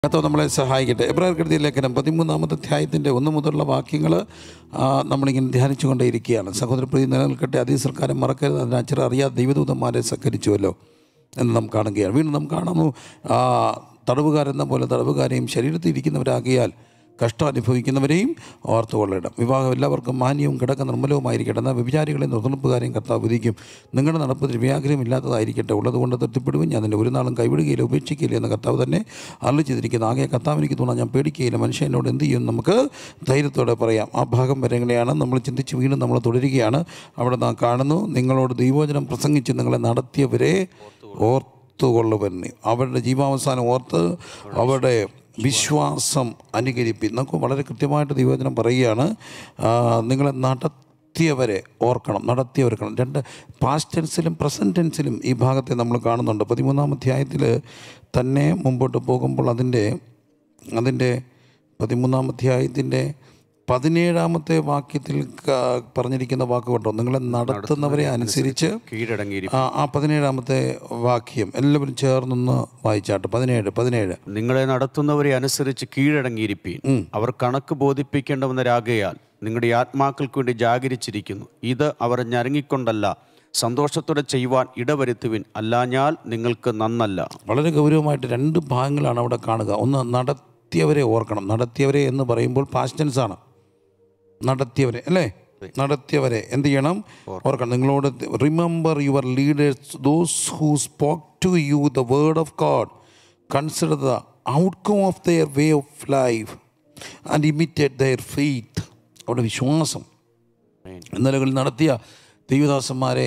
കർത്താവ് നമ്മളെ സഹായിക്കട്ടെ എബ്രാഹിം കൃതി ലേഖനം പതിമൂന്നാമത്തെ അധ്യായത്തിൻ്റെ ഒന്ന് മുതലുള്ള വാക്യങ്ങൾ നമ്മളിങ്ങനെ ധ്യാനിച്ചുകൊണ്ടേയിരിക്കുകയാണ് സഹോദരപ്രീതി നിലനിൽക്കട്ടെ അതേ സർക്കാരം മറക്കരുത് അതിന് അച്ഛൻ അറിയാതെ ദൈവദൂതന്മാരെ സൽക്കരിച്ചുവല്ലോ എന്ന് നാം കാണുകയാണ് വീണ്ടും നാം കാണുന്നു ആ, തടവുകാരെന്ന പോലെ തടവുകാരെയും ശരീരത്തിൽ ഇരിക്കുന്നവരാകിയാൽ കഷ്ടം അനുഭവിക്കുന്നവരെയും ഓർത്തുകൊള്ളണം വിവാഹം എല്ലാവർക്കും മാന്യവും കിടക്ക നിർമ്മലവുമായിരിക്കട്ടെ എന്നാൽ വ്യഭിചാരികളെയും നിർത്തണപ്പുകാരെയും കർത്താവ് വിധിക്കും നിങ്ങളുടെ നടപ്പ് ദ്രവ്യാഗ്രഹം ഇല്ലാത്തതായിരിക്കട്ടെ ഉള്ളതുകൊണ്ട് തൃപ്തിപ്പെടുവും ഞാൻ അതിൻ്റെ ഒരു നാളും കൈവിടുകയില്ല ഉപേക്ഷിക്കുകയില്ല എന്ന് കർത്താവ് തന്നെ അരളി ചെയ്തിരിക്കുന്നു ആകെ കർത്താവ് എനിക്ക് തോന്നാൻ ഞാൻ പേടിക്കുകയില്ല മനുഷ്യൻ എന്നോട് എന്ത് ചെയ്യും നമുക്ക് ധൈര്യത്തോടെ പറയാം ആ ഭാഗം വരെ എങ്ങനെയാണ് നമ്മൾ ചിന്തിച്ച് വീണ്ടും നമ്മൾ തുടരുകയാണ് അവിടെ നാം കാണുന്നു നിങ്ങളോട് ദൈവോചനം പ്രസംഗിച്ച് നിങ്ങളെ നടത്തിയവരെ ഓർത്തുകൊള്ളുവൻ അവരുടെ ജീവാവസാനം ഓർത്ത് അവരുടെ വിശ്വാസം അനുകരിപ്പി നമുക്ക് വളരെ കൃത്യമായിട്ട് ദൈവവചനം പറയുകയാണ് ആ, നിങ്ങളെ നടത്തിയവരെ ഓർക്കണം നടത്തിയവർക്കണം രണ്ട് പാസ്റ്റ് ടെൻസിലും പ്രസൻറ്റ് ടെൻസിലും ഈ ഭാഗത്തെ നമ്മൾ കാണുന്നുണ്ട് പതിമൂന്നാം അധ്യായത്തിൽ തന്നെ മുമ്പോട്ട് പോകുമ്പോൾ അതിൻ്റെ അതിൻ്റെ പതിമൂന്നാം അധ്യായത്തിൻ്റെ പതിനേഴാമത്തെ വാക്യത്തിൽ ക- പറഞ്ഞിരിക്കുന്ന വാക്ക് കേട്ടോ നിങ്ങളെ നടത്തുന്നവരെ അനുസരിച്ച് കീഴടങ്ങിയിരി ആ ആ പതിനേഴാമത്തെ വാക്യം എല്ലാവരും ചേർന്നൊന്ന് വായിച്ചാട്ട് പതിനേഴ് പതിനേഴ് നിങ്ങളെ നടത്തുന്നവരെ അനുസരിച്ച് കീഴടങ്ങിയിരിപ്പീൻ അവർ കണക്ക് ബോധിപ്പിക്കേണ്ടവന്നരാകയാൽ നിങ്ങളുടെ ആത്മാക്കൾക്ക് വേണ്ടി ജാഗരിച്ചിരിക്കുന്നു ഇത് അവർ ഞരങ്ങിക്കൊണ്ടല്ല സന്തോഷത്തോടെ ചെയ്യുവാൻ ഇടവരുത്തുവിൻ അല്ലാഞ്ഞാൽ നിങ്ങൾക്ക് നന്നല്ല വളരെ ഗൗരവമായിട്ട് രണ്ട് ഭാഗങ്ങളാണ് അവിടെ കാണുക ഒന്ന് നടത്തിയവരെ ഓർക്കണം നടത്തിയവരെ എന്ന് പറയുമ്പോൾ പാസ്റ്റൻസ് ആണ് നടത്തിയവരെ അല്ലേ നടത്തിയവരെ എന്ത് ചെയ്യണം ഓർക്കണം നിങ്ങളോട് remember your leaders those who spoke to you the word of God consider the outcome of their way of life and imitate their faith അവിടെ വിശ്വാസം ഇന്നലകളിൽ നടത്തിയ ദൈവദാസന്മാരെ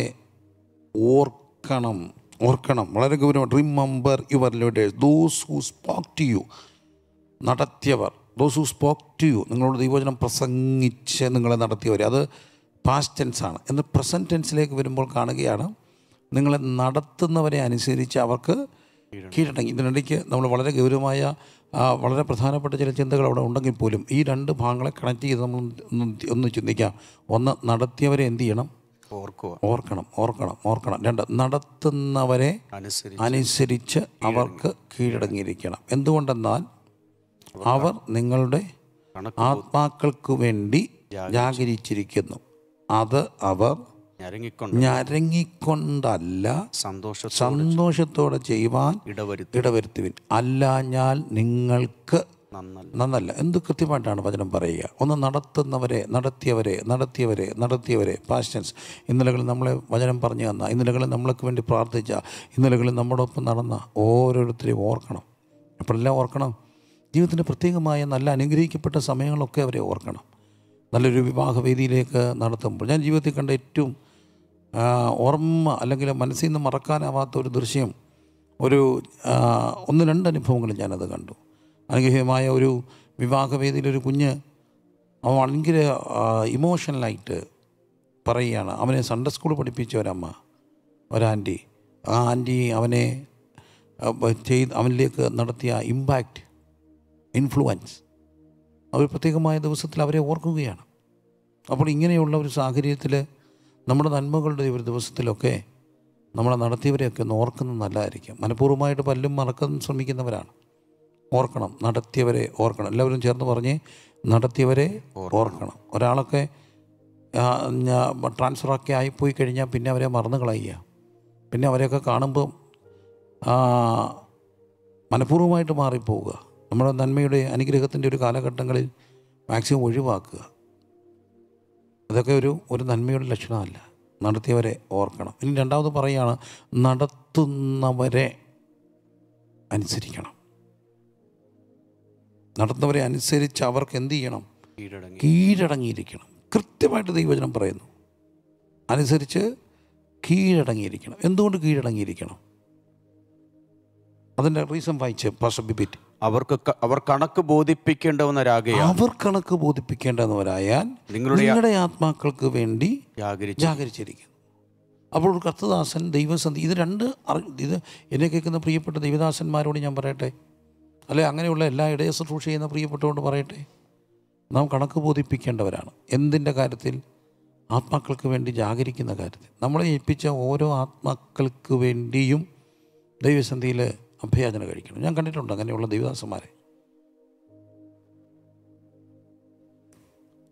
ഓർക്കണം ഓർക്കണം വളരെ ഗൗരവം remember your leaders those who spoke to you നടത്തിയവർ those who spoke to you നിങ്ങളോട് ദൈവവചനം പ്രസംഗിച്ച് നിങ്ങളെ നടത്തിയവർ അത് പാസ്റ്റ് ടെൻസ് ആണ് എന്നാൽ പ്രസൻറ്റ് ടെൻസിലേക്ക് വരുമ്പോൾ കാണുകയാണ് നിങ്ങളെ നടത്തുന്നവരെ അനുസരിച്ച് അവർക്ക് കീഴടങ്ങി ഇതിനിടയ്ക്ക് നമ്മൾ വളരെ ഗൗരവമായ ആ, വളരെ പ്രധാനപ്പെട്ട ചില ചിന്തകൾ അവിടെ ഉണ്ടെങ്കിൽ പോലും ഈ രണ്ട് ഭാഗങ്ങളെ കണക്ട് ചെയ്ത് നമ്മൾ ഒന്ന് ഒന്ന് ചിന്തിക്കാം ഒന്ന് നടത്തിയവരെ എന്ത് ചെയ്യണം ഓർക്കുക ഓർക്കണം ഓർക്കണം ഓർക്കണം രണ്ട് നടത്തുന്നവരെ അനുസരിച്ച് അനുസരിച്ച് അവർക്ക് കീഴടങ്ങിയിരിക്കണം എന്തുകൊണ്ടെന്നാൽ അവർ നിങ്ങളുടെ കണക്ക് ആത്മാക്കൾക്ക് വേണ്ടി ജാഗരിച്ചിരിക്കുന്നു അത് അവർ ഞരങ്ങിക്കൊണ്ട് ഞരങ്ങിക്കൊണ്ടല്ല സന്തോഷ സന്തോഷത്തോടെ ചെയ്യുവാൻ ഇടവരുത്തി ഇടവരുത്തുവിൻ അല്ലാഞ്ഞാൽ നിങ്ങൾക്ക് നന്നല്ല നന്നല്ല എന്ത് കൃത്യമായിട്ടാണ് വചനം പറയുക ഒന്ന് നടത്തുന്നവരെ നടത്തിയവരെ നടത്തിയവരെ നടത്തിയവരെ പാസ്റ്റൻസ് ഇന്നലകളിൽ നമ്മളെ വചനം പറഞ്ഞു തന്ന ഇന്നലകളിൽ നമ്മൾക്ക് വേണ്ടി പ്രാർത്ഥിച്ച ഇന്നലകളിൽ നമ്മുടെ ഒപ്പം നടന്ന ഓരോരുത്തരെയും ഓർക്കണം എപ്പോഴെല്ലാം ഓർക്കണം ജീവിതത്തിൻ്റെ പ്രത്യേകമായ നല്ല അനുഗ്രഹിക്കപ്പെട്ട സമയങ്ങളൊക്കെ അവരെ ഓർക്കണം നല്ലൊരു വിവാഹവേദിയിലേക്ക് നടത്തുമ്പോൾ ഞാൻ ജീവിതത്തിൽ കണ്ട ഏറ്റവും ആ, ഓർമ്മ അല്ലെങ്കിൽ മനസ്സിൽ നിന്ന് മറക്കാനാവാത്ത ഒരു ദൃശ്യം ഒരു ആ, ഒന്ന് രണ്ട് അനുഭവങ്ങൾ ഞാനത് കണ്ടു അനുഗ്രഹീയമായ ഒരു വിവാഹവേദിയിൽ ഒരു കുഞ്ഞ് അവൻ ഭയങ്കര ഇമോഷണലായിട്ട് പറയുകയാണ് അവനെ സൺഡേ സ്കൂൾ പഠിപ്പിച്ച ഒരമ്മ ഒരാൻറ്റി ആ ആൻറ്റി അവനെ ആ, ബ- ചെയ്ത് അവനിലേക്ക് നടത്തിയ ഇമ്പാക്റ്റ് ഇൻഫ്ലുവൻസ് അവർ പ്രത്യേകമായ ദിവസത്തിൽ അവരെ ഓർക്കുകയാണ് അപ്പോൾ ഇങ്ങനെയുള്ള ഒരു സാഹചര്യത്തിൽ നമ്മുടെ നന്മകളുടെ ഒരു ദിവസത്തിലൊക്കെ നമ്മളെ നടത്തിയവരെയൊക്കെ ഒന്ന് ഓർക്കുന്നത് നല്ലതായിരിക്കും മനഃപൂർവ്വമായിട്ട് പല്ലും മറക്കാൻ ശ്രമിക്കുന്നവരാണ് ഓർക്കണം നടത്തിയവരെ ഓർക്കണം എല്ലാവരും ചേർന്ന് പറഞ്ഞ് നടത്തിയവരെ ഓർക്കണം ഒരാളൊക്കെ ട്രാൻസ്ഫറൊക്കെ ആയിപ്പോയി കഴിഞ്ഞാൽ പിന്നെ അവരെ മറന്നു കളയുക പിന്നെ അവരെയൊക്കെ കാണുമ്പോൾ മനഃപൂർവ്വമായിട്ട് മാറിപ്പോവുക നമ്മുടെ നന്മയുടെ അനുഗ്രഹത്തിൻ്റെ ഒരു കാലഘട്ടങ്ങളിൽ മാക്സിമം ഒഴിവാക്കുക അതൊക്കെ ഒരു ഒരു നന്മയുടെ ലക്ഷണമല്ല നടത്തിയവരെ ഓർക്കണം ഇനി രണ്ടാമത് പറയുകയാണ് നടത്തുന്നവരെ അനുസരിക്കണം നടത്തുന്നവരെ അനുസരിച്ച് അവർക്ക് എന്ത് ചെയ്യണം കീഴടങ്ങി കീഴടങ്ങിയിരിക്കണം കൃത്യമായിട്ട് ദൈവവചനം പറയുന്നു അനുസരിച്ച് കീഴടങ്ങിയിരിക്കണം എന്തുകൊണ്ട് കീഴടങ്ങിയിരിക്കണം അതിൻ്റെ റീസൺ വായിച്ച് പാഷ ബിബിറ്റ് അവർക്ക് ക- അവർ കണക്ക് ബോധിപ്പിക്കേണ്ടവന്നരാകയാൽ അവർ കണക്ക് ബോധിപ്പിക്കേണ്ടവരായാൽ നിങ്ങളുടെ നിങ്ങളുടെ ആത്മാക്കൾക്ക് വേണ്ടി ജാഗരിച്ച് ജാഗരിച്ചിരിക്കുന്നു അപ്പോൾ ഒരു കർത്തദാസൻ ദൈവസന്ധി ഇത് രണ്ട് അറി- ഇത് എന്നെ കേൾക്കുന്ന പ്രിയപ്പെട്ട ദൈവദാസന്മാരോട് ഞാൻ പറയട്ടെ അല്ലെ അങ്ങനെയുള്ള എല്ലാ ഇടയ ശുശ്രൂഷ ചെയ്യുന്ന പ്രിയപ്പെട്ടവരോട് പറയട്ടെ നാം കണക്ക് ബോധിപ്പിക്കേണ്ടവരാണ് എന്തിൻ്റെ കാര്യത്തിൽ ആത്മാക്കൾക്ക് വേണ്ടി ജാഗരിക്കുന്ന കാര്യത്തിൽ നമ്മളെ ഏൽപ്പിച്ച ഓരോ ആത്മാക്കൾക്ക് വേണ്ടിയും ദൈവസന്ധിയിൽ അഭയാചന കഴിക്കണം ഞാൻ കണ്ടിട്ടുണ്ട് അങ്ങനെയുള്ള ദൈവദാസന്മാരെ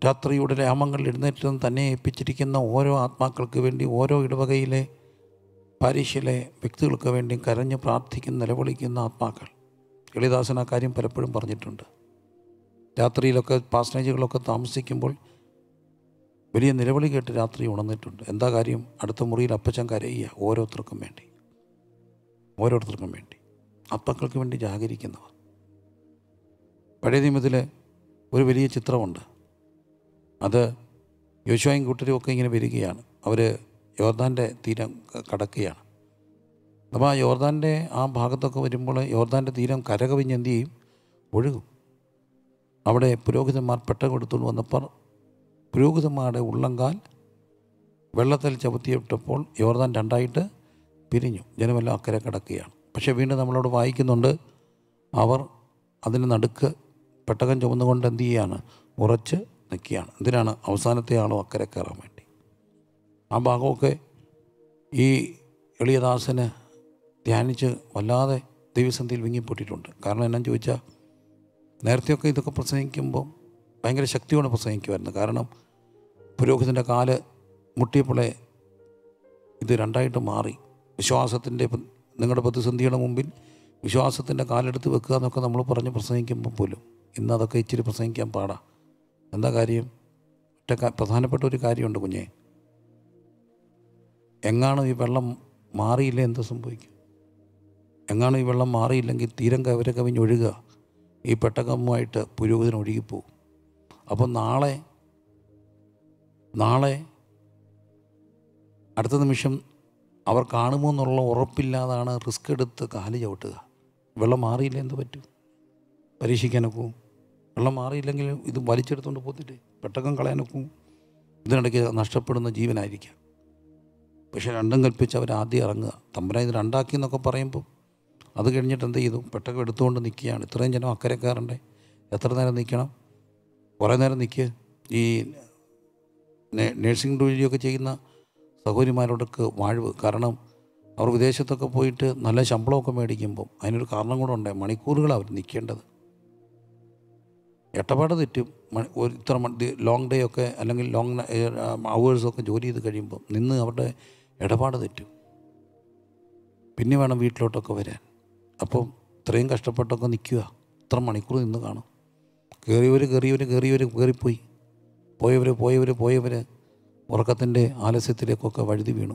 രാത്രിയുടെ രാമങ്ങളിൽ എഴുന്നേറ്റ് നിന്ന് തന്നെ ഏൽപ്പിച്ചിരിക്കുന്ന ഓരോ ആത്മാക്കൾക്ക് വേണ്ടി ഓരോ ഇടവകയിലെ പാരീഷിലെ വ്യക്തികൾക്ക് വേണ്ടി കരഞ്ഞ് പ്രാർത്ഥിക്കുന്ന നിലവിളിക്കുന്ന ആത്മാക്കൾ എളിദാസൻ ആ കാര്യം പലപ്പോഴും പറഞ്ഞിട്ടുണ്ട് രാത്രിയിലൊക്കെ പാസനേജുകളൊക്കെ താമസിക്കുമ്പോൾ വലിയ നിലവിളി കേട്ട് രാത്രി ഉണർന്നിട്ടുണ്ട് എന്താ കാര്യം അടുത്ത മുറിയിൽ അപ്പച്ചൻ കരയുക ഓരോരുത്തർക്കും വേണ്ടി ഓരോരുത്തർക്കും വേണ്ടി ആത്മാക്കൾക്ക് വേണ്ടി ജാഗരിക്കുന്നവർ പഴയ നിയമത്തിൽ ഒരു വലിയ ചിത്രമുണ്ട് അത് യോശുവായും കൂട്ടരും ഒക്കെ ഇങ്ങനെ വരികയാണ് അവർ യോർദാൻ്റെ തീരം ക- കടക്കുകയാണ് അപ്പോൾ ആ യോർദാൻ്റെ ആ ഭാഗത്തൊക്കെ വരുമ്പോൾ യോർദാൻ്റെ തീരം കരകവിഞ്ഞ് എന്ത് ചെയ്യും ഒഴുകും അവിടെ പുരോഹിതന്മാർ പെട്ടകം എടുത്തുകൊണ്ട് വന്നപ്പോൾ പുരോഹിതന്മാരുടെ ഉള്ളങ്കാൽ വെള്ളത്തിൽ ചവിട്ടിയിട്ടപ്പോൾ യോർദാൻ രണ്ടായിട്ട് പിരിഞ്ഞു ജനമെല്ലാം അക്കരെ കിടക്കുകയാണ് പക്ഷേ വീണ്ടും നമ്മളോട് വായിക്കുന്നുണ്ട് അവർ അതിന് നടുക്ക് പെട്ടകം ചുമന്നുകൊണ്ട് എന്ത് ചെയ്യാണ് ഉറച്ച് നിൽക്കുകയാണ് എന്തിനാണ് അവസാനത്തെ ആളും അക്കരെ കയറാൻ വേണ്ടി ആ ഭാഗമൊക്കെ ഈ എളിയദാസന് ധ്യാനിച്ച് വല്ലാതെ ദൈവസന്ധിയിൽ വിങ്ങിപ്പൊട്ടിയിട്ടുണ്ട് കാരണം എന്നാന്ന് ചോദിച്ചാൽ നേരത്തെയൊക്കെ ഇതൊക്കെ പ്രസംഗിക്കുമ്പോൾ ഭയങ്കര ശക്തിയോടെ പ്രസംഗിക്കുമായിരുന്നു കാരണം പുരോഹിതൻ്റെ കാല് മുട്ടിയപ്പോളെ ഇത് രണ്ടായിട്ട് മാറി വിശ്വാസത്തിൻ്റെ നിങ്ങളുടെ പ്രതിസന്ധിയുടെ മുമ്പിൽ വിശ്വാസത്തിൻ്റെ കാലെടുത്ത് വെക്കുക എന്നൊക്കെ നമ്മൾ പറഞ്ഞ് പ്രസംഗിക്കുമ്പോൾ പോലും ഇന്ന് അതൊക്കെ ഇച്ചിരി പ്രസംഗിക്കാൻ പാടാ എന്താ കാര്യം ഒറ്റ കാ- പ്രധാനപ്പെട്ട ഒരു കാര്യമുണ്ട് കുഞ്ഞെ എങ്ങാനും ഈ വെള്ളം മാറിയില്ല എന്ത് സംഭവിക്കും എങ്ങാനും ഈ വെള്ളം മാറിയില്ലെങ്കിൽ തീരം കവര കവിഞ്ഞൊഴുകുക ഈ പെട്ടകമ്മുമായിട്ട് പുരോഹിതൻ ഒഴുകിപ്പോവും അപ്പം നാളെ നാളെ അടുത്ത നിമിഷം അവർ കാണുമോ എന്നുള്ള ഉറപ്പില്ലാതാണ് റിസ്ക് എടുത്ത് കാല് ചവിട്ടുക വെള്ളം മാറിയില്ല എന്ത് പറ്റും പരീക്ഷിക്കാനൊക്കും വെള്ളം മാറിയില്ലെങ്കിൽ ഇത് വലിച്ചെടുത്തുകൊണ്ട് പോത്തില്ലേ പെട്ടകം കളയാനൊക്കും ഇതിനിടയ്ക്ക് നഷ്ടപ്പെടുന്ന ജീവനായിരിക്കാം പക്ഷെ രണ്ടും കൽപ്പിച്ച് അവർ ആദ്യം ഇറങ്ങുക തമ്പുരാൻ ഇത് രണ്ടാക്കി എന്നൊക്കെ പറയുമ്പോൾ അത് കഴിഞ്ഞിട്ട് എന്ത് ചെയ്തു പെട്ടകം എടുത്തുകൊണ്ട് നിൽക്കുകയാണ് ഇത്രയും ജനം അക്കരെ കയറണ്ടേ എത്ര നേരം നിൽക്കണം കുറേ നേരം നിൽക്കുക ഈ നേ- നേഴ്സിംഗ് ഡ്യൂട്ടിയൊക്കെ ചെയ്യുന്ന സഹോദരിമാരോടൊക്കെ വാഴ്വ് കാരണം അവർ വിദേശത്തൊക്കെ പോയിട്ട് നല്ല ശമ്പളമൊക്കെ മേടിക്കുമ്പോൾ അതിനൊരു കാരണം കൂടെ ഉണ്ട് മണിക്കൂറുകളാണ് അവർ നിൽക്കേണ്ടത് എട്ടപാട് തെറ്റും മ- ഒരു ഇത്ര ലോങ് ഡേ ഒക്കെ അല്ലെങ്കിൽ ലോങ് അവേഴ്സൊക്കെ ജോലി ചെയ്ത് കഴിയുമ്പോൾ നിന്ന് അവരുടെ ഇടപാട് തെറ്റും പിന്നെ വേണം വീട്ടിലോട്ടൊക്കെ വരാൻ അപ്പം ഇത്രയും കഷ്ടപ്പെട്ടൊക്കെ നിൽക്കുക ഇത്ര മണിക്കൂർ നിന്ന് കാണും കയറിയവർ കയറിയവർ കയറിയവർ കയറിപ്പോയി പോയവർ പോയവർ പോയവർ ഉറക്കത്തിൻ്റെ ആലസ്യത്തിലേക്കൊക്കെ വഴുതി വീണു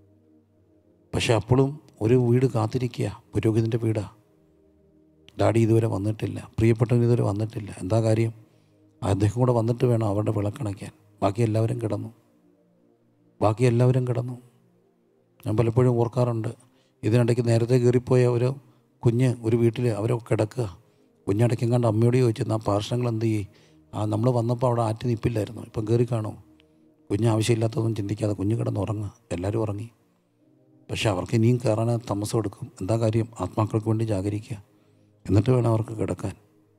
പക്ഷെ അപ്പോഴും ഒരു വീട് കാത്തിരിക്കുക പുരോഹിതൻ്റെ വീടാ ഡാഡി ഇതുവരെ വന്നിട്ടില്ല പ്രിയപ്പെട്ടവൻ ഇതുവരെ വന്നിട്ടില്ല എന്താ കാര്യം അദ്ദേഹം കൂടെ വന്നിട്ട് വേണം അവരുടെ വിളക്കണയ്ക്കാൻ ബാക്കി എല്ലാവരും കിടന്നു ബാക്കി എല്ലാവരും കിടന്നു ഞാൻ പലപ്പോഴും ഓർക്കാറുണ്ട് ഇതിനിടയ്ക്ക് നേരത്തെ കയറിപ്പോയ ഒരു കുഞ്ഞ് ഒരു വീട്ടിൽ അവരൊക്കെ കിടക്കുക കുഞ്ഞിടയ്ക്കും കണ്ട് അമ്മയോട് ചോദിച്ചു ആ പാർശ്വങ്ങൾ എന്ത് ചെയ്യും ആ നമ്മൾ വന്നപ്പോൾ അവിടെ ആറ്റി നിൽപ്പില്ലായിരുന്നു ഇപ്പം കയറി കാണും കുഞ്ഞ് ആവശ്യമില്ലാത്തതൊന്നും ചിന്തിക്കാതെ കുഞ്ഞ് കിടന്ന് ഉറങ്ങുക എല്ലാവരും ഉറങ്ങി പക്ഷെ അവർക്ക് ഇനിയും കയറാൻ താമസം എടുക്കും എന്താ കാര്യം ആത്മാക്കൾക്ക് വേണ്ടി ജാഗരിക്കുക എന്നിട്ട് വേണം അവർക്ക് കിടക്കാൻ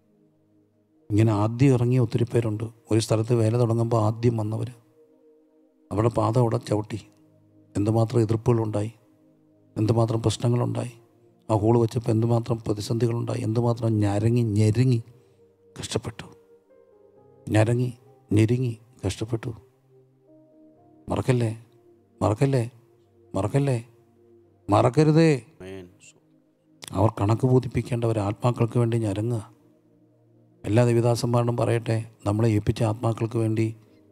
ഇങ്ങനെ ആദ്യം ഇറങ്ങിയ ഒത്തിരി പേരുണ്ട് ഒരു സ്ഥലത്ത് വേല തുടങ്ങുമ്പോൾ ആദ്യം വന്നവർ അവിടെ പാത അവിടെ ചവിട്ടി എന്തുമാത്രം എതിർപ്പുകളുണ്ടായി എന്തുമാത്രം പ്രശ്നങ്ങളുണ്ടായി ആ ഹോള് വെച്ചപ്പോൾ എന്തുമാത്രം പ്രതിസന്ധികളുണ്ടായി എന്തുമാത്രം ഞരങ്ങി ഞെരുങ്ങി കഷ്ടപ്പെട്ടു ഞരങ്ങി ഞെരുങ്ങി കഷ്ടപ്പെട്ടു മറക്കല്ലേ മറക്കല്ലേ മറക്കല്ലേ മറക്കരുതേ ആമേൻ. അവർ കണക്ക് ബോധിപ്പിക്കേണ്ടവർ ആത്മാക്കൾക്ക് വേണ്ടി ഞരങ്ങുക എല്ലാ ദേവിദാസന്മാരോടും പറയട്ടെ നമ്മളെ ഏൽപ്പിച്ച ആത്മാക്കൾക്ക് വേണ്ടി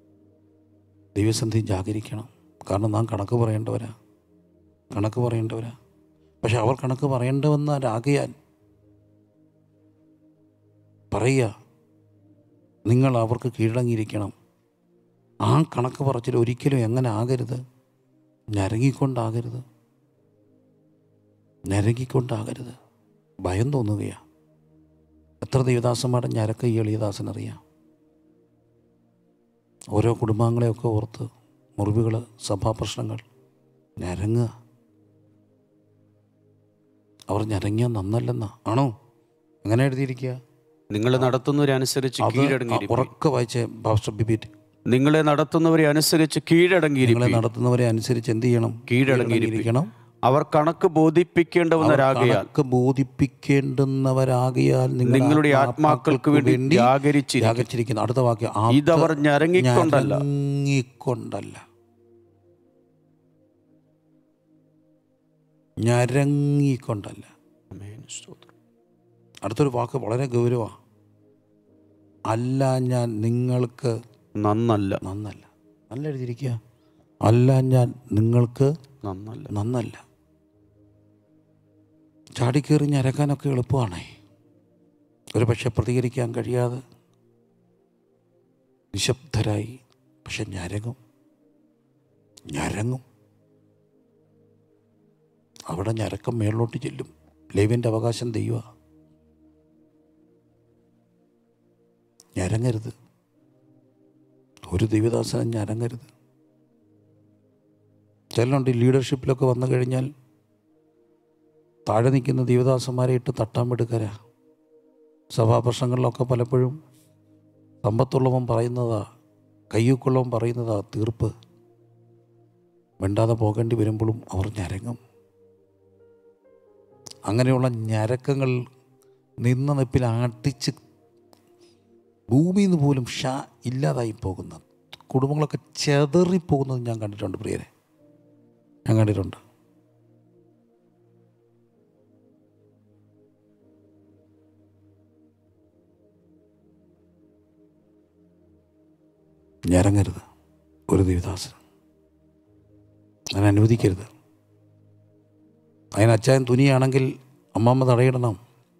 ദൈവസന്ധി ജാഗരിക്കണം കാരണം നാം കണക്ക് പറയേണ്ടവരാ കണക്ക് പറയേണ്ടവരാ പക്ഷെ അവർ കണക്ക് പറയേണ്ടവെന്നരാകിയാൽ പറയുക നിങ്ങൾ അവർക്ക് കീഴടങ്ങിയിരിക്കണം ആ കണക്ക് പറച്ചിൽ ഒരിക്കലും എങ്ങനെ ആകരുത് ഞരങ്ങിക്കൊണ്ടാകരുത് ഞരങ്ങിക്കൊണ്ടാകരുത് ഭയം തോന്നുകയാ എത്ര ദേവദാസന്മാരുടെ ഞരക്ക ഈ എളിയദാസൻ അറിയാം ഓരോ കുടുംബാംഗങ്ങളെയൊക്കെ ഓർത്ത് മുറിവുകൾ സഭാപ്രശ്നങ്ങൾ ഞരങ്ങുക അവർ ഞരങ്ങിയ നന്നല്ലെന്നാ ആണോ അങ്ങനെ എഴുതിയിരിക്കുക നിങ്ങളെ നടത്തുന്നവരെ അനുസരിച്ച് അത് കീഴടങ്ങിയിരിക്കും ഉറക്കെ വായിച്ചേ പാസ്റ്റർ ബിബിറ്റ് നിങ്ങളെ നടത്തുന്നവരെ അനുസരിച്ച് നിങ്ങളെ കീഴടങ്ങിയിരിക്കും നടത്തുന്നവരെ അനുസരിച്ച് എന്ത് ചെയ്യണം കീഴടങ്ങിയിരിക്കണം കീഴടങ്ങിയിരിക്കണം അവർ കണക്ക് ബോധിപ്പിക്കേണ്ടവരാകയാൽ കണക്ക് ബോധിപ്പിക്കേണ്ടുന്നവരാകിയാൽ നിങ്ങളുടെ ആത്മാക്കൾക്ക് വേണ്ടി ജാഗരിച്ചിരിക്കുന്നു ജാഗരിച്ചിരിക്കുന്നു അടുത്ത വാക്യം ഇതവർ ഞരങ്ങിക്കൊണ്ടല്ല ഞരങ്ങിക്കൊണ്ടല്ല ഞരങ്ങിക്കൊണ്ടല്ല ആമേൻ. സ്തോത്രം. അടുത്തൊരു വാക്ക് വളരെ ഗൗരവമാണ് അല്ല ഞാൻ നിങ്ങൾക്ക് നന്നല്ല നന്നല്ല നല്ല എഴുതിയിരിക്കുക അല്ല ഞാൻ നിങ്ങൾക്ക് നന്നല്ല നന്നല്ല ചാടിക്കേറി ഞരക്കാനൊക്കെ എളുപ്പമാണേ ഒരു പക്ഷെ പ്രതികരിക്കാൻ കഴിയാതെ നിശബ്ദരായി പക്ഷെ ഞരങ്ങും ഞരങ്ങും അവിടെ ഞരക്കം മേളിലോട്ട് ചെല്ലും ലേവിൻ്റെ അവകാശം ദൈവ ഞരങ്ങരുത് ഒരു ദൈവദാസനും ഞരങ്ങരുത് ചിലരുണ്ട് ഈ ലീഡർഷിപ്പിലൊക്കെ വന്നു കഴിഞ്ഞാൽ താഴെ നിൽക്കുന്ന ദൈവദാസന്മാരെ ഇട്ട് തട്ടാൻ വിടുക്കരാ സഭാപ്രശ്നങ്ങളിലൊക്കെ പലപ്പോഴും സമ്പത്തുള്ളവൻ പറയുന്നതാ കയ്യൂക്കുള്ളവൻ പറയുന്നതാ തീർപ്പ് മിണ്ടാതെ പോകേണ്ടി വരുമ്പോഴും അവർ ഞരങ്ങും അങ്ങനെയുള്ള ഞരക്കങ്ങൾ നിന്ന നിപ്പിൽ അടിച്ച് ഭൂമിയിൽ നിന്ന് പോലും ഷാ ഇല്ലാതായി പോകുന്ന കുടുംബങ്ങളൊക്കെ ചെതറിപ്പോകുന്നത് ഞാൻ കണ്ടിട്ടുണ്ട് പ്രിയരെ ഞാൻ കണ്ടിട്ടുണ്ട് ഞരങ്ങരുത് ഒരു ദേവദാസൻ അതിനെ അനുവദിക്കരുത് അതിന് അച്ചായൻ തുനിയാണെങ്കിൽ അമ്മമ്മ തടയിടണം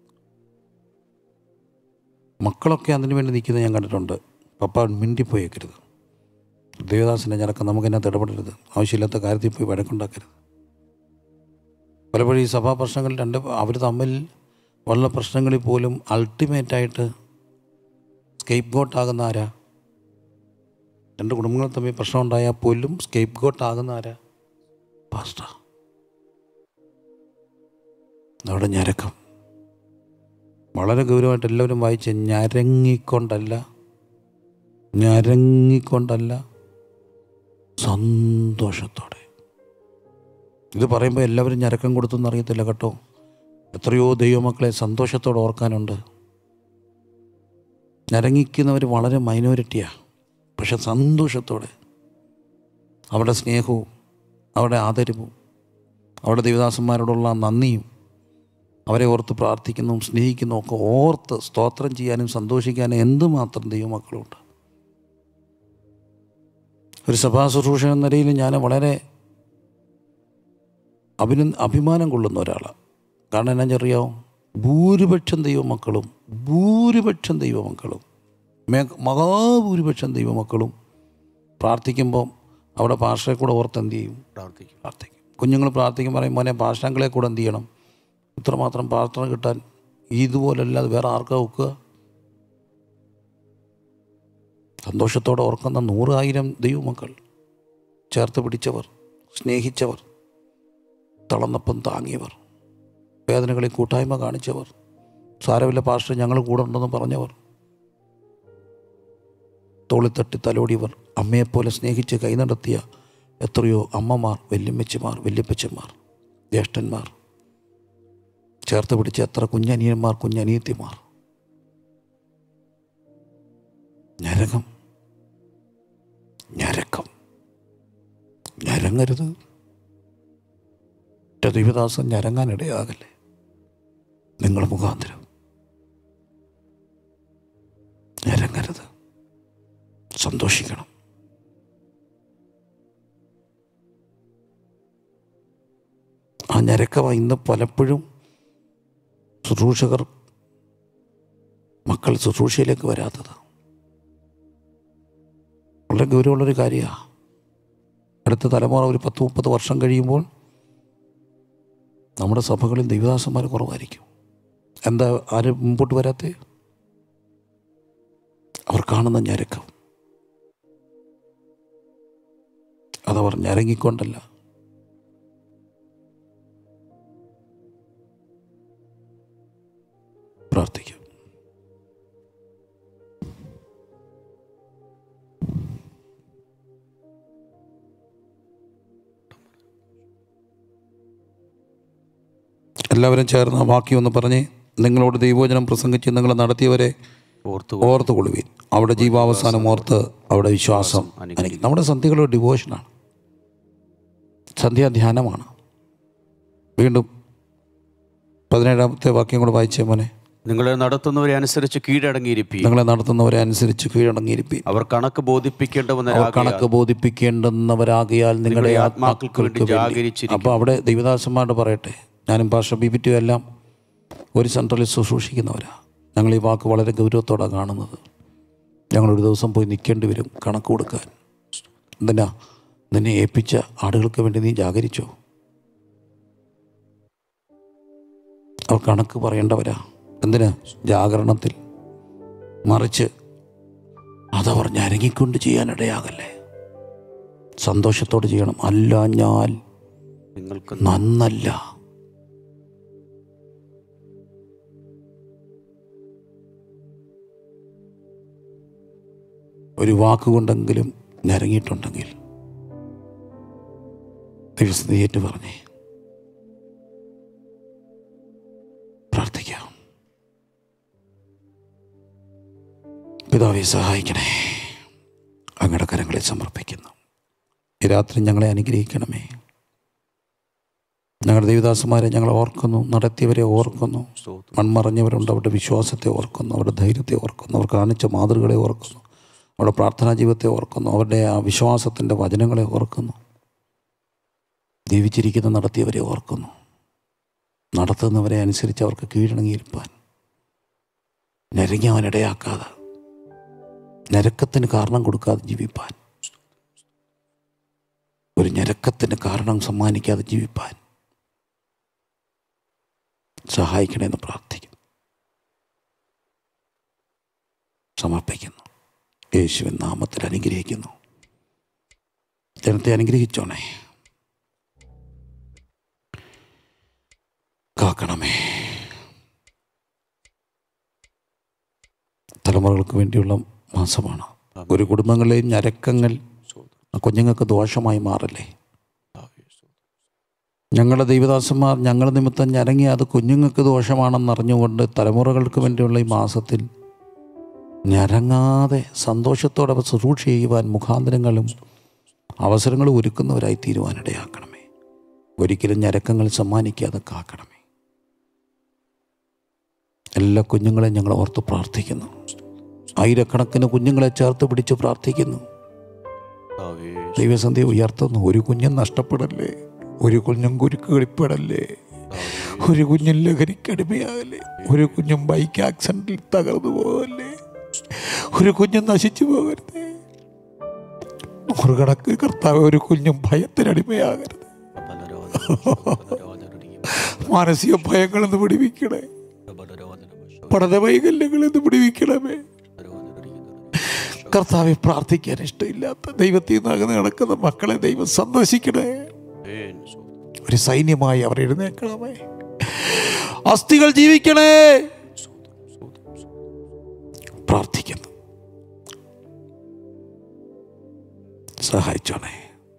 മക്കളൊക്കെ അതിനു വേണ്ടി നിൽക്കുന്നത് ഞാൻ കണ്ടിട്ടുണ്ട് പപ്പ മിണ്ടിപ്പോയേക്കരുത് ദേവദാസിൻ്റെ ഞരക്കം നമുക്കെന്നകത്ത് ഇടപെടരുത് ആവശ്യമില്ലാത്ത കാര്യത്തിൽ പോയി വഴക്കുണ്ടാക്കരുത് പലപ്പോഴും ഈ സഭാ പ്രശ്നങ്ങൾ രണ്ട് അവർ തമ്മിൽ ഉള്ള പ്രശ്നങ്ങളിൽ പോലും അൾട്ടിമേറ്റായിട്ട് സ്കേപ്പ് ഗോട്ട് ആകുന്ന ആരാ രണ്ട് കുടുംബങ്ങൾ തമ്മിൽ പ്രശ്നം ഉണ്ടായാൽ പോലും സ്കേപ്പ് ഗോട്ട് ആകുന്ന ആരാ പാസ്റ്റ അവിടെ ഞരക്കം വളരെ ഗൗരവമായിട്ട് എല്ലാവരും വായിച്ച് ഞരങ്ങിക്കൊണ്ടല്ല ഞരങ്ങിക്കൊണ്ടല്ല സന്തോഷത്തോടെ ഇത് പറയുമ്പോൾ എല്ലാവരും ഞരക്കം കൊടുത്തെന്ന് അറിയത്തില്ല കേട്ടോ എത്രയോ ദൈവമക്കളെ സന്തോഷത്തോടെ ഓർക്കാനുണ്ട് ഞരങ്ങിക്കുന്നവർ വളരെ മൈനോരിറ്റിയാണ് പക്ഷെ സന്തോഷത്തോടെ അവരുടെ സ്നേഹവും അവരുടെ ആദരവും അവരുടെ ദൈവദാസന്മാരോടുള്ള നന്ദിയും അവരെ ഓർത്ത് പ്രാർത്ഥിക്കുന്നതും സ്നേഹിക്കുന്നതും ഒക്കെ ഓർത്ത് സ്തോത്രം ചെയ്യാനും സന്തോഷിക്കാനും എന്തുമാത്രം ദൈവമക്കളുണ്ട് ഒരു സഭാ ശുശ്രൂഷ എന്ന നിലയിൽ ഞാൻ വളരെ അഭിന അഭിമാനം കൊള്ളുന്ന ഒരാളാണ് കാരണം എന്നാ ചെറിയാവോ ഭൂരിപക്ഷം ദൈവമക്കളും ഭൂരിപക്ഷം ദൈവമക്കളും മേ- മഹാഭൂരിപക്ഷം ദൈവമക്കളും പ്രാർത്ഥിക്കുമ്പോൾ അവിടെ പാഷയെ കൂടെ ഓർത്ത് എന്ത് ചെയ്യും പ്രാർത്ഥിക്കും പ്രാർത്ഥിക്കും കുഞ്ഞുങ്ങൾ പ്രാർത്ഥിക്കും പറയും മോനെ പാഷാങ്കളെ കൂടെ എന്ത് ചെയ്യണം ഇത്രമാത്രം പ്രാർത്ഥന കിട്ടാൻ ഇതുപോലല്ലാതെ വേറെ ആർക്കാ ഒക്കുക സന്തോഷത്തോടെ ഓർക്കുന്ന നൂറായിരം ദൈവമക്കൾ ചേർത്ത് പിടിച്ചവർ സ്നേഹിച്ചവർ തളർന്നപ്പം താങ്ങിയവർ വേദനകളിൽ കൂട്ടായ്മ കാണിച്ചവർ സാരമില്ല പാസ്റ്റർ ഞങ്ങൾ കൂടെ ഉണ്ടെന്ന് പറഞ്ഞവർ തോളിത്തട്ടി തലോടിയവർ അമ്മയെപ്പോലെ സ്നേഹിച്ച് കൈ നടത്തിയ എത്രയോ അമ്മമാർ വല്യമ്മച്ചിമാർ വല്യപ്പച്ചന്മാർ ജ്യേഷ്ഠന്മാർ ചേർത്ത് പിടിച്ച എത്ര കുഞ്ഞനിയന്മാർ കുഞ്ഞനിയത്തിമാർ ഞരകം ഞരക്കം ഞരങ്ങരുത് ഒറ്റ ദൈവദാസൻ ഞരങ്ങാനിടയാകല്ലേ നിങ്ങൾ മുഖാന്തരം ഞരങ്ങരുത് സന്തോഷിക്കണം ആ ഞരക്കമാണ് ഇന്ന് പലപ്പോഴും ശുശ്രൂഷകർ മക്കൾ ശുശ്രൂഷയിലേക്ക് വരാത്തത് വളരെ ഗൗരവമുള്ളൊരു കാര്യമാണ് അടുത്ത തലമുറ ഒരു പത്ത് മുപ്പത് വർഷം കഴിയുമ്പോൾ നമ്മുടെ സഭകളിൽ ദൈവദാസന്മാർ കുറവായിരിക്കും എന്താ ആരും മുമ്പോട്ട് വരാത്തേ അവർ കാണുന്ന ഞരക്കം അതവർ ഞരങ്ങിക്കൊണ്ടല്ല പ്രാർത്ഥിക്കും എല്ലാവരും ചേർന്ന് ആ വാക്യം ഒന്ന് പറഞ്ഞേ നിങ്ങളോട് ദൈവവചനം പ്രസംഗിച്ച് നിങ്ങൾ നടത്തിയവരെ ഓർത്തു ഓർത്ത് കൊള്ളുവീൻ അവിടെ ജീവാവസാനം ഓർത്ത് അവിടെ വിശ്വാസം അനുഗ്രഹിക്കും നമ്മുടെ സന്ധ്യകളൊരു ഡിവോഷനാണ് സന്ധ്യാധ്യാനമാണ് വീണ്ടും പതിനേഴാമത്തെ വാക്യം കൂടെ വായിച്ചേ മോനെ നിങ്ങളെ നടത്തുന്നവരെ അനുസരിച്ച് കീഴടങ്ങിയിരിപ്പീൻ നിങ്ങളെ നടത്തുന്നവരെ അനുസരിച്ച് കീഴടങ്ങിയിരിപ്പീൻ അവർ കണക്ക് ബോധിപ്പിക്കേണ്ടവന്ന അവർ കണക്ക് ബോധിപ്പിക്കേണ്ടുന്നവരാകിയാൽ നിങ്ങളുടെ ആത്മാക്കൾക്ക് വേണ്ടി ജാഗരിച്ചിരിക്കും അപ്പോൾ അവിടെ ദൈവദാസന്മാരോട് പറയട്ടെ ഞാനും പാഷ ബിബിറ്റും എല്ലാം ഒരു സെൻട്രലിൽ ശുശ്രൂഷിക്കുന്നവരാ ഞങ്ങൾ ഈ വാക്ക് വളരെ ഗൗരവത്തോടെ കാണുന്നത് ഞങ്ങളൊരു ദിവസം പോയി നിൽക്കേണ്ടി വരും കണക്ക് കൊടുക്കാൻ എന്തിനാ നിന്നെ ഏൽപ്പിച്ച ആടുകൾക്ക് വേണ്ടി നീ ജാഗരിച്ചോ അവർ കണക്ക് പറയേണ്ടവരാ എന്തിനാ ജാഗരണത്തിൽ മറിച്ച് അതവർ ഞരങ്ങിക്കൊണ്ട് ചെയ്യാനിടയാകല്ലേ സന്തോഷത്തോടെ ചെയ്യണം അല്ല ഞാൻ നിങ്ങൾക്ക് നന്നല്ല ഒരു വാക്കുകൊണ്ടെങ്കിലും ഞരങ്ങിയിട്ടുണ്ടെങ്കിൽ ദൈവസ്ഥിതിയേറ്റ് പറഞ്ഞേ പ്രാർത്ഥിക്കാം പിതാവെ സഹായിക്കണേ അങ്ങയുടെ കരങ്ങളിൽ സമർപ്പിക്കുന്നു ഈ രാത്രി ഞങ്ങളെ അനുഗ്രഹിക്കണമേ ഞങ്ങളുടെ ദേവദാസന്മാരെ ഞങ്ങൾ ഓർക്കുന്നു നടത്തിയവരെ ഓർക്കുന്നു സ്തോത്രം. മൺമറഞ്ഞവരുണ്ട് അവരുടെ വിശ്വാസത്തെ ഓർക്കുന്നു അവരുടെ ധൈര്യത്തെ ഓർക്കുന്നു അവർ കാണിച്ച മാതൃകളെ ഓർക്കുന്നു അവരുടെ പ്രാർത്ഥനാ ജീവിതത്തെ ഓർക്കുന്നു അവരുടെ ആ വിശ്വാസത്തിൻ്റെ വചനങ്ങളെ ഓർക്കുന്നു ജീവിച്ചിരിക്കുന്ന നടത്തിയവരെ ഓർക്കുന്നു നടത്തുന്നവരെ അനുസരിച്ച് അവർക്ക് കീഴടങ്ങിയിരിപ്പാൻ ഞെരങ്ങാനിടയാക്കാതെ ഞരക്കത്തിന് കാരണം കൊടുക്കാതെ ജീവിപ്പാൻ ഒരു ഞരക്കത്തിന് കാരണം സമ്മാനിക്കാതെ ജീവിപ്പാൻ സഹായിക്കണമെന്ന് പ്രാർത്ഥിക്കുന്നു സമർപ്പിക്കുന്നു യേശുവിൻ നാമത്തിൽ അനുഗ്രഹിക്കുന്നു ജനത്തെ അനുഗ്രഹിച്ചോണേ കാക്കണമേ തലമുറകൾക്ക് വേണ്ടിയുള്ള മാസമാണ് ഒരു കുടുംബങ്ങളിലെയും ഞരക്കങ്ങൾ ആ കുഞ്ഞുങ്ങൾക്ക് ദോഷമായി മാറല്ലേ ഞങ്ങളുടെ ദൈവദാസന്മാർ ഞങ്ങൾ നിമിത്തം ഞരങ്ങി അത് കുഞ്ഞുങ്ങൾക്ക് ദോഷമാണെന്നറിഞ്ഞുകൊണ്ട് തലമുറകൾക്ക് വേണ്ടിയുള്ള ഈ മാസത്തിൽ ഞരങ്ങാതെ സന്തോഷത്തോടെ അവർ ശുശ്രൂഷ ചെയ്യുവാൻ മുഖാന്തരങ്ങളും അവസരങ്ങളും ഒരുക്കുന്നവരായി തീരുവാനിടയാക്കണമേ ഒരിക്കലും ഞരക്കങ്ങൾ സമ്മാനിക്കാതെ കാക്കണമേ എല്ലാ കുഞ്ഞുങ്ങളെയും ഞങ്ങൾ ഓർത്ത് പ്രാർത്ഥിക്കുന്നു ആയിരക്കണക്കിന് കുഞ്ഞുങ്ങളെ ചേർത്ത് പിടിച്ച് പ്രാർത്ഥിക്കുന്നു കർത്താവേ, ദൈവസന്ധ്യ ഉയർത്തുന്നു ഒരു കുഞ്ഞും നഷ്ടപ്പെടല്ലേ ഒരു കുഞ്ഞും കുരുക്കുകളിപ്പെടല്ലേ ഒരു കുഞ്ഞും ലഹരിക്കടിമയാകല്ലേ ഒരു കുഞ്ഞും ബൈക്ക് ആക്സിഡന്റിൽ തകർന്നു പോകല്ലേ ഒരു കുഞ്ഞും നശിച്ചു പോകരുതേ നൂറുകണക്ക് കർത്താവ് ഒരു കുഞ്ഞും ഭയത്തിനടിമയാകരുത് മാനസിക ഭയങ്ങളിൽ നിന്ന് പിടിവിക്കണേ പഠന വൈകല്യങ്ങളിൽ നിന്ന് പിടിവിക്കണമേ കർത്താവെ പ്രാർത്ഥിക്കാൻ ഇഷ്ടമില്ലാത്ത ദൈവത്തിൽ നിന്ന് അകന്ന് കിടക്കുന്ന മക്കളെ ദൈവം സന്ദർശിക്കണേ ആമേൻ. സ്തോത്രം. ഒരു സൈന്യമായി അവർ എഴുന്നേക്കണമേ അസ്ഥികൾ ജീവിക്കണേ പ്രാർത്ഥിക്കുന്നു സഹായിച്ചോണേ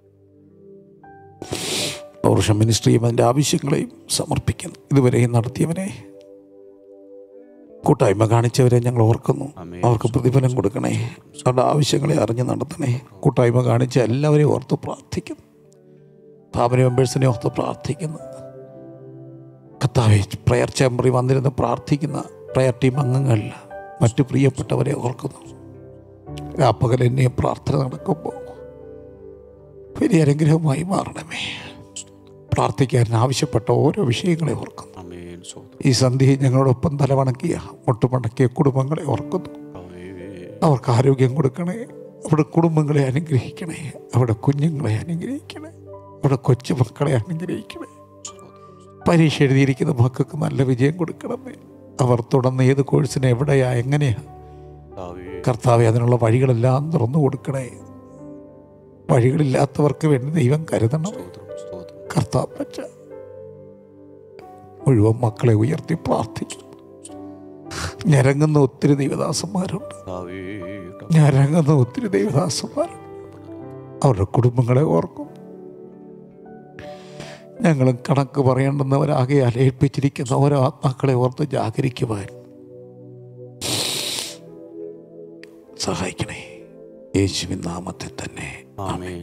പൗരുഷ മിനിസ്ട്രിയും അതിൻ്റെ ആവശ്യങ്ങളെയും സമർപ്പിക്കുന്നു ഇതുവരെയും നടത്തിയവനെ കൂട്ടായ്മ കാണിച്ചവരെ ഞങ്ങൾ ഓർക്കുന്നു ആമേൻ. അവർക്ക് പ്രതിഫലം കൊടുക്കണേ അവരുടെ ആവശ്യങ്ങളെ അറിഞ്ഞ് നടത്തണേ കൂട്ടായ്മ കാണിച്ച എല്ലാവരെയും ഓർത്ത് പ്രാർത്ഥിക്കുന്നു ഫാമിലി മെമ്പേഴ്സിനെ ഓർത്ത് പ്രാർത്ഥിക്കുന്നു കത്താവെ പ്രയർ ചേമ്പറിൽ വന്നിരുന്ന് പ്രാർത്ഥിക്കുന്ന പ്രയർ ടീം അംഗങ്ങളിൽ മറ്റു പ്രിയപ്പെട്ടവരെ ഓർക്കുന്നു രാപ്പകൽ എന്നെ പ്രാർത്ഥന നടക്കുമ്പോൾ വലിയ അനുഗ്രഹമായി മാറണമേ പ്രാർത്ഥിക്കാൻ ആവശ്യപ്പെട്ട ഓരോ വിഷയങ്ങളെ ഓർക്കുന്നു ആമേൻ. സ്തോത്രം. ഈ സന്ധ്യയിൽ ഞങ്ങളോടൊപ്പം തലവണക്കിയ മുട്ടുമടക്കിയ കുടുംബങ്ങളെ ഓർക്കുന്നു കർത്താവേ, അവർക്ക് ആരോഗ്യം കൊടുക്കണേ അവിടെ കുടുംബങ്ങളെ അനുഗ്രഹിക്കണേ അവിടെ കുഞ്ഞുങ്ങളെ അനുഗ്രഹിക്കണേ അവിടെ കൊച്ചുമക്കളെ അനുഗ്രഹിക്കണേ പരീക്ഷ എഴുതിയിരിക്കുന്ന മക്കൾക്ക് നല്ല വിജയം കൊടുക്കണമേ അവർ തുടർന്ന് ഏത് കോഴ്സിനെ എവിടെയാ എങ്ങനെയാ കർത്താവേ, കർത്താവെ അതിനുള്ള വഴികളെല്ലാം തുറന്നു കൊടുക്കണേ വഴികളില്ലാത്തവർക്ക് വേണ്ടി ദൈവം കരുതണം സ്തോത്രം. സ്തോത്രം. കർത്താവ് പറ്റ മുഴുവൻ മക്കളെ ഉയർത്തി പ്രാർത്ഥിക്കും ഞരങ്ങുന്ന ഒത്തിരി ദൈവദാസന്മാരുണ്ട് കർത്താവേ, ഞരങ്ങുന്ന ഒത്തിരി ദൈവദാസന്മാരുണ്ട് അവരുടെ കുടുംബങ്ങളെ ഓർക്കും ഞങ്ങളും കണക്ക് പറയേണ്ടുന്നവരാകയാൽ ഏൽപ്പിച്ചിരിക്കുന്ന ഓരോ ആത്മാക്കളെ ഓർത്ത് ജാഗരിക്കുവാൻ സഹായിക്കണേ യേശുവിൻ നാമത്തിൽ തന്നെ ആമേൻ